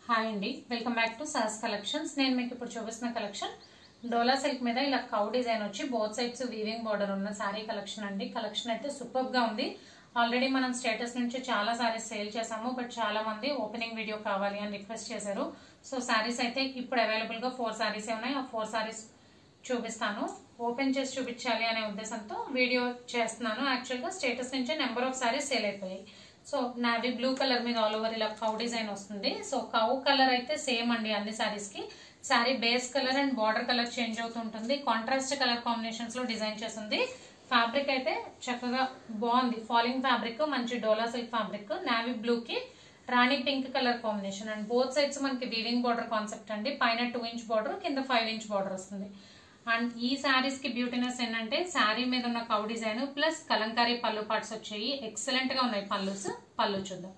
hi అండి welcome back to Saas collections నేను మీకు ఇప్పుడు చూపిస్తున్న కలెక్షన్ డోలా సిల్క్ మీద ఇలా కౌ డిజైన్ వచ్చి బోత్ సైడ్స్ వీవింగ్ బార్డర్ ఉన్న శారీ కలెక్షన్ అండి కలెక్షన్ అయితే సూపర్ గా ఉంది ఆల్రెడీ మనం స్టేటస్ నుంచి చాలా సారీస్ సేల్ చేసాము బట్ చాలా మంది ఓపెనింగ్ వీడియో కావాలి అని రిక్వెస్ట్ చేశారు సో సారీస్ అయితే ఇప్పుడు అవైలబుల్ గా ఫోర్ సారీస్ ఉన్నాయి ఆ ఫోర్ సారీస్ చూపిస్తాను ఓపెన్ చేసి చూపించాలి అనే ఉద్దేశంతో వీడియో చేస్తున్నాను యాక్చువల్ గా స్టేటస్ నుంచి నెంబర్ ఆఫ్ సారీస్ సేల్ అయిపోయాయి సో నావీ బ్లూ కలర్ మీద ఆల్ ఓవర్ ఇలా కౌ డిజైన్ వస్తుంది సో కౌ కలర్ అయితే సేమ్ అండి అన్ని సారీస్ కి saree base colour and border colour change అవుతుంటుంది కాంట్రాస్ట్ కలర్ కాంబినేషన్స్ లో డిజైన్ చేసింది ఫ్యాబ్రిక్ అయితే చక్కగా బాగుంది ఫాలింగ్ ఫ్యాబ్రిక్ మంచి Dola silk fabric navy blue కి rani pink colour combination and both sides మనకి వీవింగ్ బార్డర్ కాన్సెప్ట్ అండి పైన టూ ఇంచ్ బార్డర్ కింద ఫైవ్ ఇంచ్ బార్డర్ వస్తుంది అండ్ ఈ శారీస్ కి బ్యూటీనెస్ ఏంటంటే శారీ మీద ఉన్న కౌ డిజైన్ ప్లస్ కలంకారీ పళ్ళు పార్ట్స్ వచ్చాయి ఎక్సలెంట్ గా ఉన్నాయి పళ్ళుస్ పళ్ళు చూద్దాం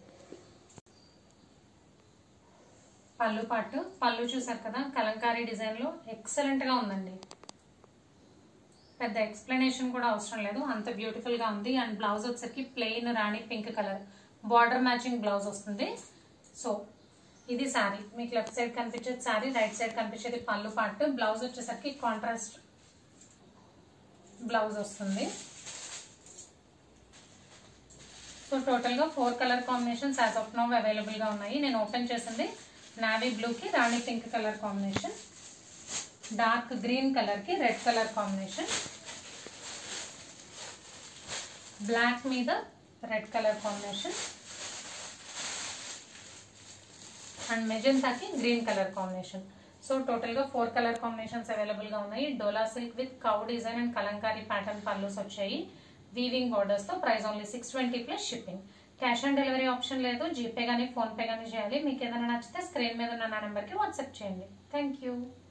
పళ్ళు పాటు పళ్ళు చూసారు కదా కలంకారీ డిజైన్ లో ఎక్సలెంట్ గా ఉందండి పెద్ద ఎక్స్ప్లెనేషన్ కూడా అవసరం లేదు అంత బ్యూటిఫుల్ గా ఉంది అండ్ బ్లౌజ్ వచ్చేసరికి plain rani pink colour border matching blouse వస్తుంది సో ఇది శారీ మీకు లెఫ్ట్ సైడ్ కనిపించేది శారీ రైట్ సైడ్ కనిపించేది పళ్ళు పార్ట్ బ్లౌజ్ వచ్చేసరికి కాంట్రాస్ట్ బ్లౌజ్ వస్తుంది సో టోటల్ గా four colour combinations as of now available గా ఉన్నాయి నేను ఓపెన్ చేసింది నావీ బ్లూ కి rani pink colour combination dark green colour కి రెడ్ కలర్ కాంబినేషన్ బ్లాక్ మీద రెడ్ కలర్ కాంబినేషన్ అండ్ మెజెంటాకి green colour combination so total గా ఫోర్ కలర్ కాంబినేషన్స్ అవైలబుల్ గా ఉన్నాయి Dola silk with cow design and Kalamkari pattern pallus వచ్చాయి weaving borders తో price only six twenty plus shipping cash on delivery option లేదు GPay కానీ PhonePe కానీ చేయాలి మీకు ఏదైనా నచ్చితే స్క్రీన్ మీద ఉన్న నా నెంబర్కి వాట్సాప్ చేయండి థ్యాంక్ యూ